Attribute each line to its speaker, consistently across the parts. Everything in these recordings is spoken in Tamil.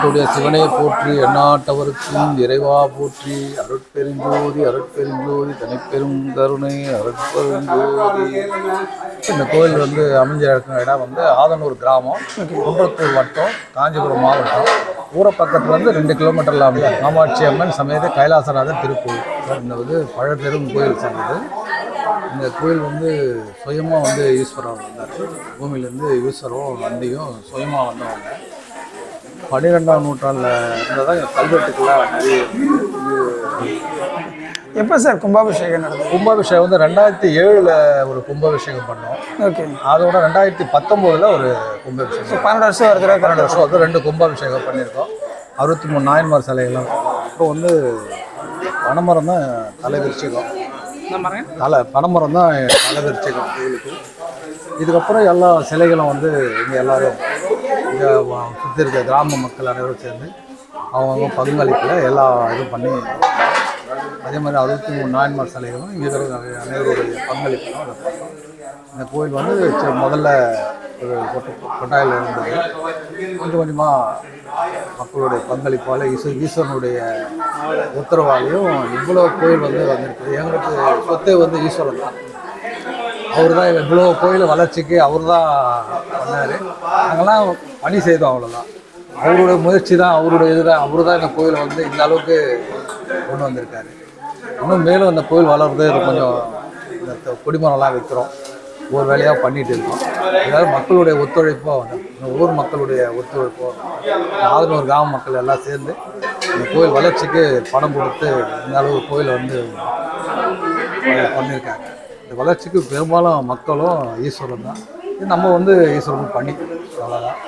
Speaker 1: எண்ணாட்டுடைய சிவனே போற்றி எண்ணாட்டவருக்கும் இறைவா போற்றி அருட்பெருஞ்சோதி அருட்பெருஞ்சோதி தனிப்பெரும் கருணை அருட்பெருஞ்சோதி இந்த கோயில் வந்து அமைஞ்ச இருக்கிற இடம் வந்து ஆதனூர் கிராமம் குன்றத்தூர் வட்டம் காஞ்சிபுரம் மாவட்டம் ஊரை பக்கத்துல இருந்து ரெண்டு கிலோமீட்டர்ல அமைய காமாட்சி அம்மன் சமேத கைலாசநாதர் திருக்கோயில் இந்த வந்து பழப்பெரும் கோயில் சார்ந்தது இந்த கோயில் வந்து சுயமாக வந்து ஈஸ்வரர் வந்தார் பூமியிலேருந்து ஈஸ்வரம் நந்தியும் சுயமாக வந்தவங்க பன்னிரெண்டாம் நூற்றாண்டில் இருந்ததான் கல்வெட்டுக்கெல்லாம் நிறைய இது
Speaker 2: எப்போ சார் கும்பாபிஷேகம் நடந்தது
Speaker 1: கும்பாபிஷேகம் வந்து ரெண்டாயிரத்தி ஏழில் ஒரு கும்பாபிஷேகம் பண்ணோம்
Speaker 2: ஓகே
Speaker 1: அதோட ரெண்டாயிரத்தி பத்தொம்போதில் ஒரு கும்பாபிஷேகம்
Speaker 2: பன்னெண்டு வருஷம் ஒரு தடவை
Speaker 1: பன்னெண்டு வருஷம் வந்து ரெண்டு கும்பாபிஷேகம் பண்ணியிருக்கோம் அறுபத்தி மூணு நாயன்மார் சிலைகளும் அப்புறம் வந்து பனைமரம் தான் தலை விரிச்சிக்கும் தலை பனைமரம் தான் தலை விரிச்சிக்கும் கோயிலுக்கு இதுக்கப்புறம் எல்லா சிலைகளும் வந்து இங்கே எல்லாரும் இங்கே சுற்றி இருக்க கிராம மக்கள் அனைவரும் சேர்ந்து அவங்கவுங்க பங்களிப்பில் எல்லா இதுவும் பண்ணி அதே மாதிரி அறுபத்தி மூணு நாயன்மார் சிலைகளும் இங்கே இருக்கிற அனைவருடைய பங்களிப்பும் அதை பண்ணோம். இந்த கோயில் வந்து சி- முதல்ல ஒரு கொட்ட கொட்டாயில் இருந்தது கொஞ்சம் கொஞ்சமாக மக்களுடைய பங்களிப்பால் ஈஸ்வ ஈஸ்வரனுடைய உத்தரவாலையும் இவ்வளோ கோயில் வந்து வந்திருக்கு எங்களுக்கு சொத்து வந்து ஈஸ்வரன் தான் அவர் தான் இவ்வளோ கோயில் வளர்ச்சிக்கு அவர் தான் பண்ணார் நாங்கள்லாம் பணி செய்தோம் அவ்வளோதான் அவருடைய முயற்சி தான் அவருடைய இதுதான் அவர் தான் இந்த கோயிலை வந்து இந்த அளவுக்கு கொண்டு வந்திருக்காரு இன்னும் மேலும் இந்த கோயில் வளர்றது இது கொஞ்சம் இந்த த- கொடிமரம்லாம் வைக்கிறோம் ஒவ்வொரு வேலையாக பண்ணிட்டு இருக்கோம் ஏதாவது மக்களுடைய ஒத்துழைப்போ இந்த ஊர் மக்களுடைய ஒத்துழைப்போ ஆதனூர் கிராம மக்கள் எல்லாம் சேர்ந்து இந்த கோயில் வளர்ச்சிக்கு பணம் கொடுத்து இந்த அளவு கோயிலை வந்து ப- பண்ணியிருக்காங்க இந்த வளர்ச்சிக்கு பெரும்பாலும் மக்களும் ஈஸ்வரன் தான் இது நம்ம வந்து ஈஸ்வரன் பண்ணி அவ்வளோதான்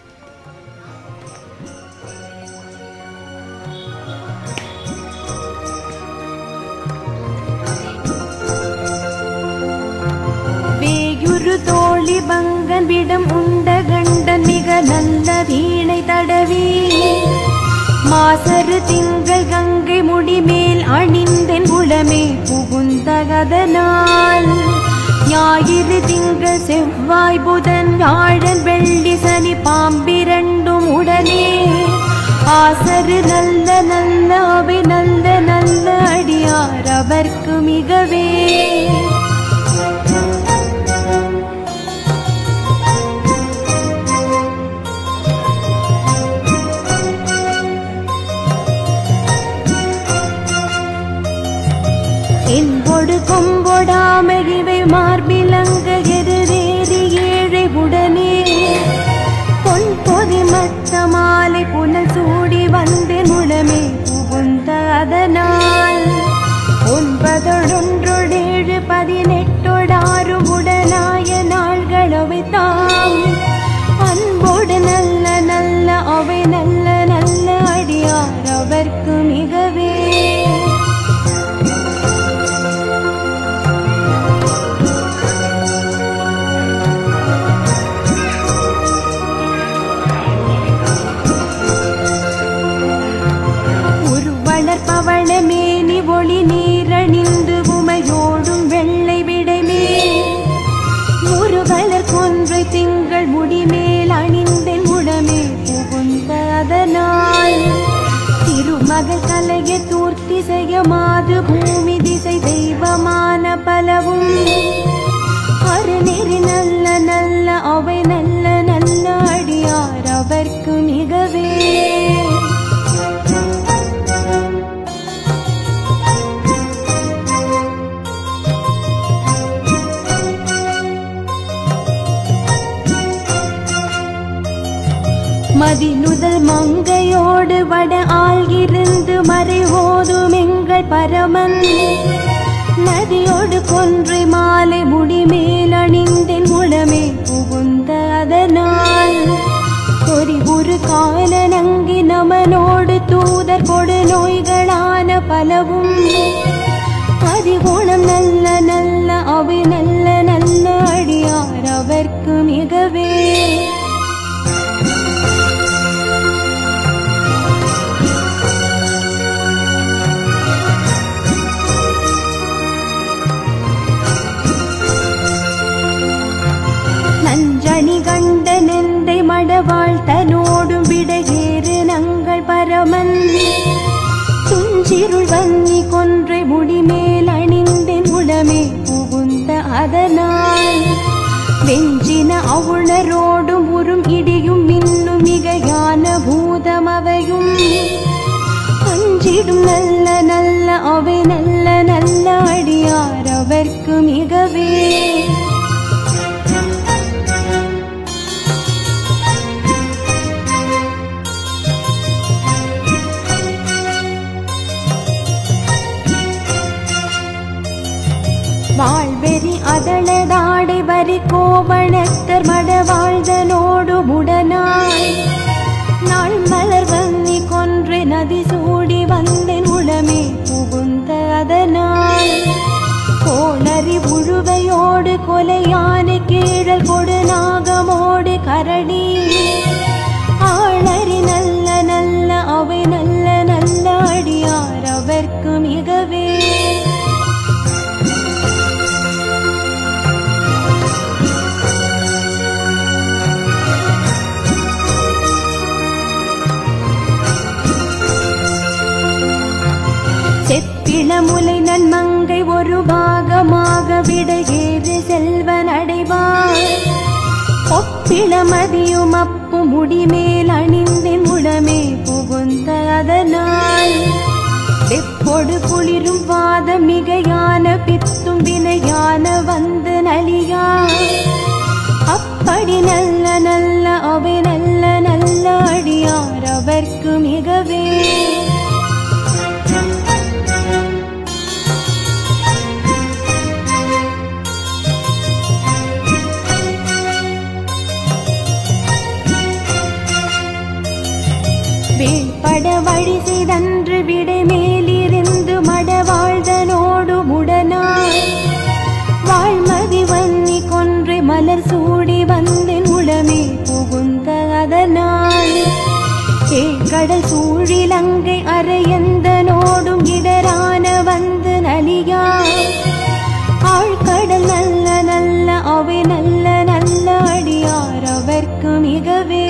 Speaker 3: வேயுரு தோழி பங்கன் விடம் உண்ட கண்டன் மிக நல்ல வீணை தடவி மாசரு திங்கள் கங்கை முடிமேல் அணிந்தென் உளமே புகுந்தகதனால் ஞாயிறு திங்கள் செவ்வாய் புதன் வியாழன் வெள்ளி சனி பாம்பிரண்டும் உடனே ஆசரு நல்ல நல்ல அவை நல்ல நல்ல அடியார் அவர்க்கு மிகவே என்பொடு கொம்பொடாமல் இவை மார்பிலங்க எதிரேறி ஏழை உடனே பொன் பொதி மத்த மாலை புனல் சூடி வந்தேன் உளமே புகுந்த அதனால் ஒன்பதொடொன்றொடேழு பதினெட்டொடாறு உடனாய நாள்களவை தாம் அன்போடு நல்ல நல்ல அவை நல்ல நல்ல அடியார் அவர்க்கு மிகவே உருவளர் பவள மேனி ஒளி நீரணிந்து உமையோடும் வெள்ளை விடைமே முருகலர் கொன்றை திங்கள் முடிமேல் அணிந்தென் உடமே புகுந்த அதனால் திருமகள் கலைய தூர்த்தி செய்ய மாது பூமி திசை தெய்வமான பலவும் அருநெறி நல்ல நல்ல அவை நல்ல நல்ல அடியார் அவர்க்கு மிகவே மதிநுதல் மங்கையோடு வட ஆள்கிருந்து மறைவோதும் எங்கள் பரமன் நதியோடு கொன்றை மாலை முடிமேல் அணிந்தென் உளமே புகுந்த அதனால் கொரி ஒரு கால நங்கி நமனோடு தூதர் கொடு நோய்களான பலவும் அதிகுணம் நல்ல நல்ல அவை நல்ல நல்ல அடியார் அவர்க்கு மிகவே நஞ்சணி கண்ட நெந்தை மடவாள் தனோடும் விடையேறு நங்க பரமன் துஞ்சிருள் வன்னி கொன்றை முடிமேல் அணிந்தென் உளமே புகுந்த அதனால் வெஞ்சின அவுணரோடும் உறும் இடியும் மின்னும் மிகையான பூதமவையும் அஞ்சிடும் நல்ல நல்ல அவை நல்ல நல்ல அடியார் அவர்க்கு மிகவே வாழ்வெறி அதளதாடை வரி கோவணத்தர் மட வாழ்தனோடு முடனாய் நாள் மலர் வன்னி கொன்று நதி சூடி வந்தென் உளமே புகுந்த அதனால் கோளறி உழுவையோடு கொலையான கீழல் கொடு நாகமோடு கரடி ஆளறி நல்ல நல்ல அவை நல்ல நல்ல அடியார் அவர்க்கு மிகவே செப்பிளமுலை நன்மங்கை ஒரு பாகமாக விடையேறு செல்வன் அடைவார் ஒப்பிளமதியும் அப்பு முடிமேல் அணிந்தின் உடமே புகுந்த அதனால் எப்பொடு குளிரும் வாத மிகையான பித்தும் வினையான வந்து நலியா அப்படி நல்ல நல்ல அவை நல்ல நல்ல அடியார் அவர்க்கு மிகவே வேள்பட வழி செய்தன்று விடை மேலிருந்து மட வாழ்தனோடு முடனாய் வாழ்மதி வன்னி கொன்றை மலர் சூடி வந்தென் உளமே புகுந்த அதனால் கடல் சூழிலங்கை அரையந்தனோடும் இடரான வந்து நலியா ஆழ்கடல் நல்ல நல்ல அவை நல்ல நல்ல அடியார் அவர்க்கு மிகவே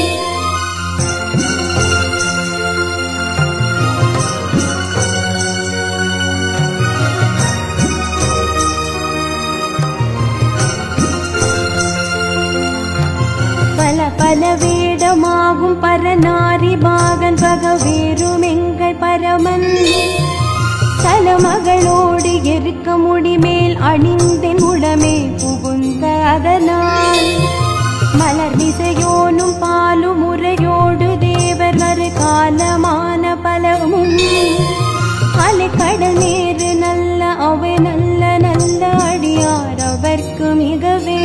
Speaker 3: பல பல வேடமாகும் பரநாரி பாகன் பகவேறும் எங்கள் பரமன் தலமகளோடு எருக்க முடிமேல் அணிந்தென் உடமே புகுந்த அதனால் மலர் விசையோனும் பாலும் முறையோடு தேவர் வரு காலமான பலமும் அலைக்கடல் நேரு நல்ல அவை நல்ல நல்ல அடியார் அவர்க்கு மிகவே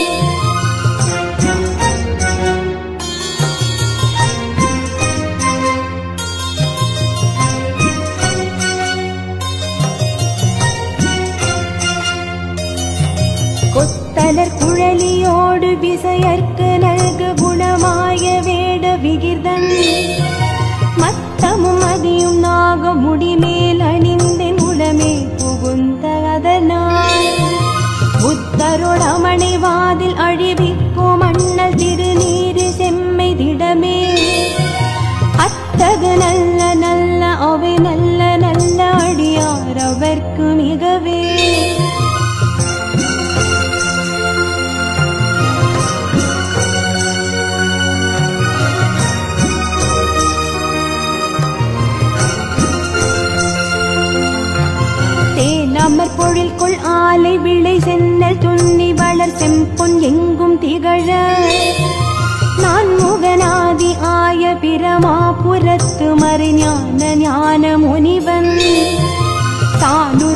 Speaker 3: கொத்தலர் குழலியோடு விசையர்க்கு நல்கு குணமாய வேட விகிர்தன் மத்தமும் மதியும் நாக முடிமேல் அணிந்தென் உடமே புகுந்த அதனால் புத்தரோடமணி வாதில் அழிவிக்கும் அண்ணல் திருநீரு செம்மை திடமே அத்தகு நல்ல நல்ல அவை நல்ல நல்ல அடியார் அவர்க்கு மிகவே தேனமர் பொழில்குள் ஆலை விளை சென்னல் துண்ணி வளர் செம்பொன் எங்கும் திகழ நான் முகநாதி ஆய பிரமாபுரத்து மறைஞான ஞான முனிவன் தானு